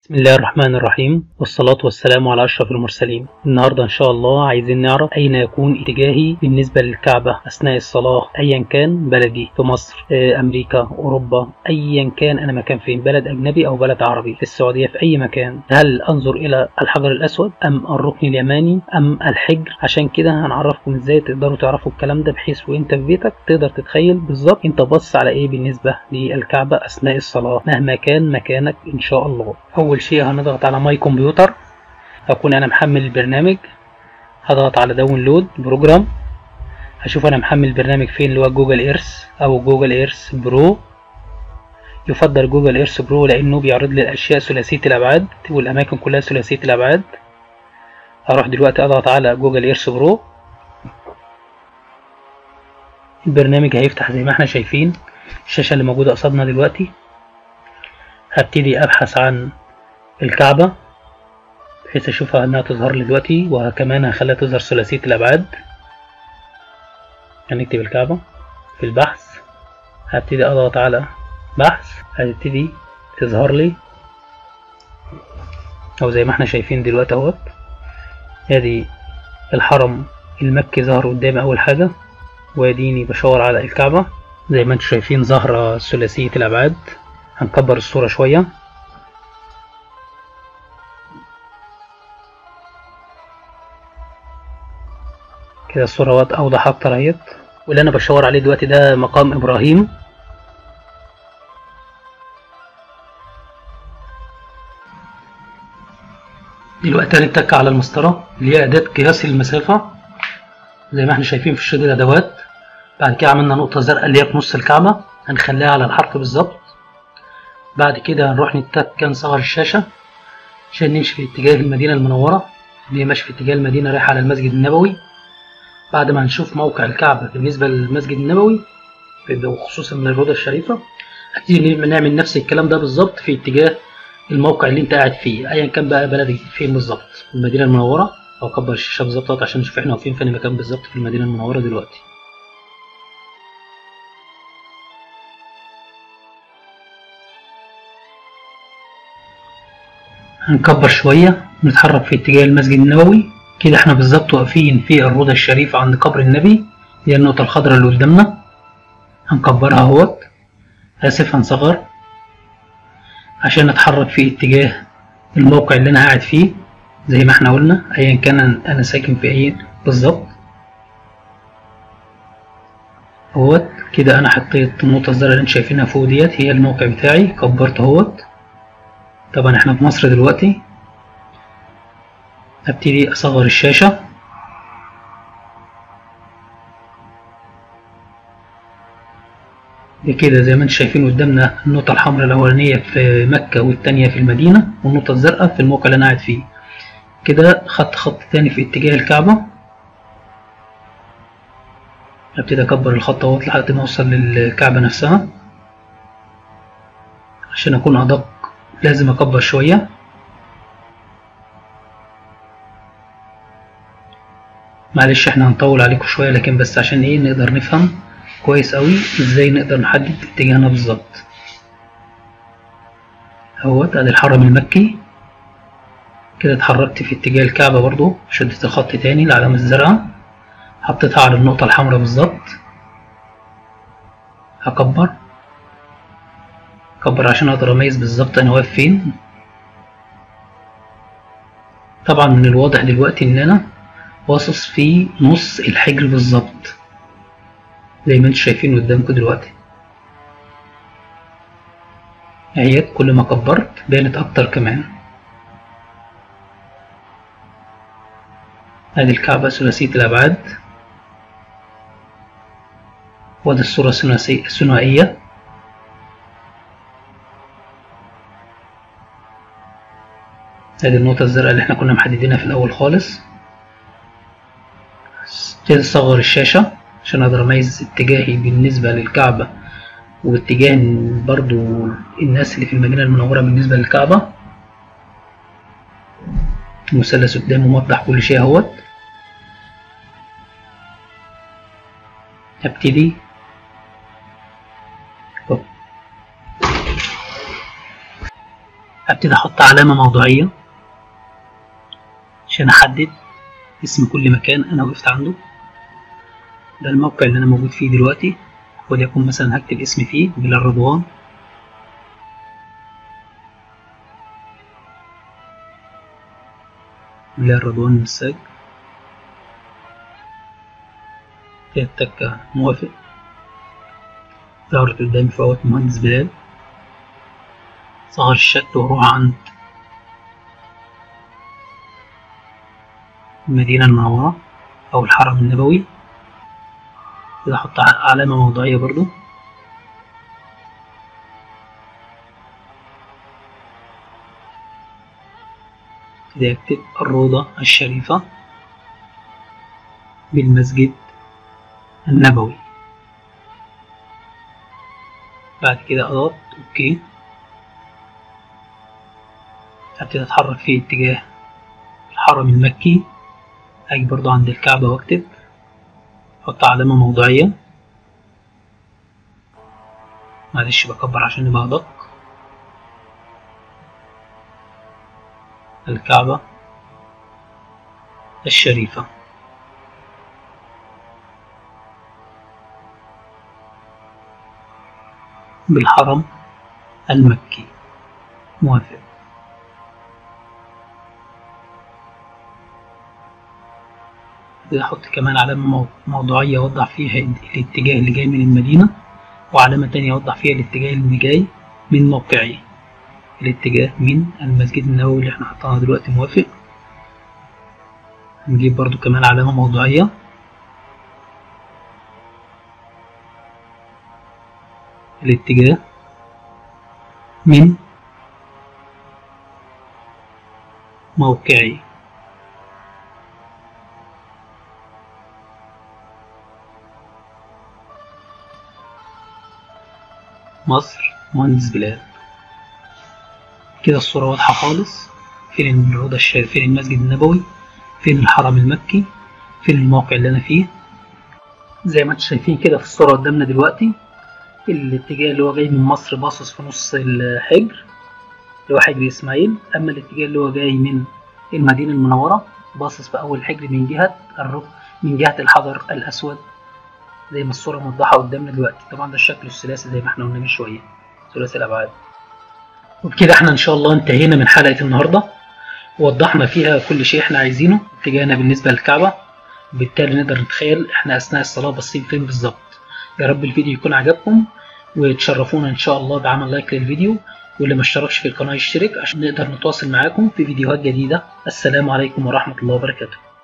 بسم الله الرحمن الرحيم والصلاة والسلام على أشرف المرسلين النهاردة إن شاء الله عايزين نعرف أين يكون اتجاهي بالنسبة للكعبة أثناء الصلاة أيا كان بلدي في مصر آه، أمريكا أوروبا أيا كان أنا مكان فين بلد أجنبي أو بلد عربي في السعودية في أي مكان هل أنظر إلى الحجر الأسود أم الركن اليماني أم الحجر عشان كده هنعرفكم إزاي تقدروا تعرفوا الكلام ده بحيث وأنت في بيتك تقدر تتخيل بالظبط أنت بص على إيه بالنسبة للكعبة أثناء الصلاة مهما كان مكانك إن شاء الله أول شيء هنضغط على ماي كمبيوتر أكون أنا محمل البرنامج هضغط على داونلود بروجرام هشوف أنا محمل البرنامج فين اللي هو جوجل إيرث أو جوجل إيرث برو يفضل جوجل إيرث برو لأنه بيعرض لي الأشياء ثلاثية الأبعاد والأماكن كلها ثلاثية الأبعاد هروح دلوقتي أضغط على جوجل إيرث برو البرنامج هيفتح زي ما احنا شايفين الشاشة اللي موجودة قصادنا دلوقتي هبتدي أبحث عن الكعبة بحيث أشوفها إنها تظهر لي دلوقتي وكمان هخليها تظهر ثلاثية الأبعاد هنكتب الكعبة في البحث هبتدي أضغط على بحث هتبتدي تظهر لي أو زي ما احنا شايفين دلوقتي اهوت ادي الحرم المكي ظهر قدامي أول حاجة واديني بشاور على الكعبة زي ما انتم شايفين ظاهرة ثلاثية الأبعاد هنكبر الصورة شوية كده الصورة وقت أوضح أكتر اهيت واللي أنا بشاور عليه دلوقتي ده مقام إبراهيم دلوقتي هنتك على المسطرة اللي هي أداة قياس المسافة زي ما احنا شايفين في الشريط الأدوات بعد كده عملنا نقطة زرقاء اللي هي في نص الكعبة هنخليها على الحرف بالظبط بعد كده هنروح نتك نصغر الشاشة عشان نمشي في اتجاه المدينة المنورة اللي هي ماشي في اتجاه المدينة رايحة على المسجد النبوي بعد ما هنشوف موقع الكعبة بالنسبة للمسجد النبوي وخصوصا من الروضة الشريفة هنبتدي نعمل نفس الكلام ده بالظبط في اتجاه الموقع اللي انت قاعد فيه ايا كان بقى بلدك فين بالظبط المدينة المنورة او كبر الشاشة بالظبط عشان نشوف احنا واقفين فين مكان بالظبط في المدينة المنورة دلوقتي هنكبر شوية ونتحرك في اتجاه المسجد النبوي كده احنا بالظبط واقفين في الروضة الشريفة عند قبر النبي دي النقطة الخضراء اللي قدامنا هنكبرها اهوت آسف هنصغر عشان نتحرك في اتجاه الموقع اللي انا قاعد فيه زي ما احنا قلنا ايا كان انا ساكن في اي بالظبط اهوت كده انا حطيت النقطة الزرقاء اللي انتم شايفينها فوق ديت هي الموقع بتاعي كبرت اهوت طبعا احنا في مصر دلوقتي هبتدي اصغر الشاشة كده زي ما انتم شايفين قدامنا النقطة الحمراء الأولانية في مكة والتانية في المدينة والنقطة الزرقاء في الموقع اللي أنا قاعد فيه كده خدت خط تاني في اتجاه الكعبة هبتدي أكبر الخط اهوت لحد ما أوصل للكعبة نفسها عشان أكون أدق لازم أكبر شوية معلش احنا هنطول عليكم شوية لكن بس عشان ايه نقدر نفهم كويس قوي ازاي نقدر نحدد اتجاهنا بالظبط اهوت ادي الحرم المكي كده اتحركت في اتجاه الكعبة برضو شدت الخط تاني العلامة الزرقاء حطيتها على النقطة الحمراء بالظبط هكبر اكبر عشان اقدر اميز بالظبط انا واقف فين طبعا من الواضح دلوقتي ان انا باصص في نص الحجر بالظبط زي ما انتم شايفين قدامكم دلوقتي اهيت كل ما كبرت بانت اكتر كمان ادي الكعبة ثلاثية الابعاد وادي الصورة الثنائية ادي النقطة الزرقاء اللي احنا كنا محددينها في الاول خالص ابتدي اصغر الشاشة عشان اقدر اميز اتجاهي بالنسبة للكعبة واتجاه برضو الناس اللي في المدينة المنورة بالنسبة للكعبة المثلث قدامه موضح كل شيء اهوت هبتدي ابتدي احط علامة موضوعية عشان احدد اسم كل مكان انا وقفت عنده ده الموقع اللي انا موجود فيه دلوقتي وليكن مثلا هكتب اسمي فيه بلال رضوان بلال رضوان الساج التكة موافق ظهرت قدامي فوات مهندس بلال صغر الشكل واروح عند المدينة المنورة أو الحرم النبوي كده أحط علامة موضوعية برضو كده أكتب الروضة الشريفة بالمسجد النبوي بعد كده أضغط أوكي أبتدي أتحرك في اتجاه الحرم المكي أجي برضو عند الكعبة وأكتب أحط علامة موضوعية معلش بكبر عشان يبقى أدق الكعبة الشريفة بالحرم المكي موافق احط كمان علامة موضوعية اوضح فيها الاتجاه اللي جاي من المدينة وعلامة تانية اوضح فيها الاتجاه اللي جاي من موقعي الاتجاه من المسجد النبوي اللي احنا حطيناه دلوقتي موافق نجيب برضو كمان علامة موضوعية الاتجاه من موقعي مصر مهندس بلال كده الصورة واضحة خالص فين الروضة الشريفة فين المسجد النبوي فين الحرم المكي فين الموقع اللي أنا فيه زي ما انتم شايفين كده في الصورة قدامنا دلوقتي الاتجاه اللي هو جاي من مصر باصص في نص الحجر اللي هو حجر إسماعيل أما الاتجاه اللي هو جاي من المدينة المنورة باصص في أول حجر من جهة الركن من جهة الحجر الأسود زي ما الصورة موضحة قدامنا دلوقتي طبعا ده الشكل الثلاثي زي ما احنا قلنا من شوية ثلاثي الأبعاد وبكده احنا إن شاء الله انتهينا من حلقة النهاردة ووضحنا فيها كل شيء احنا عايزينه اتجاهنا بالنسبة للكعبة وبالتالي نقدر نتخيل احنا أثناء الصلاة باصين فين بالظبط يا رب الفيديو يكون عجبكم وتشرفونا إن شاء الله بعمل لايك للفيديو واللي ما اشتركش في القناة يشترك عشان نقدر نتواصل معاكم في فيديوهات جديدة السلام عليكم ورحمة الله وبركاته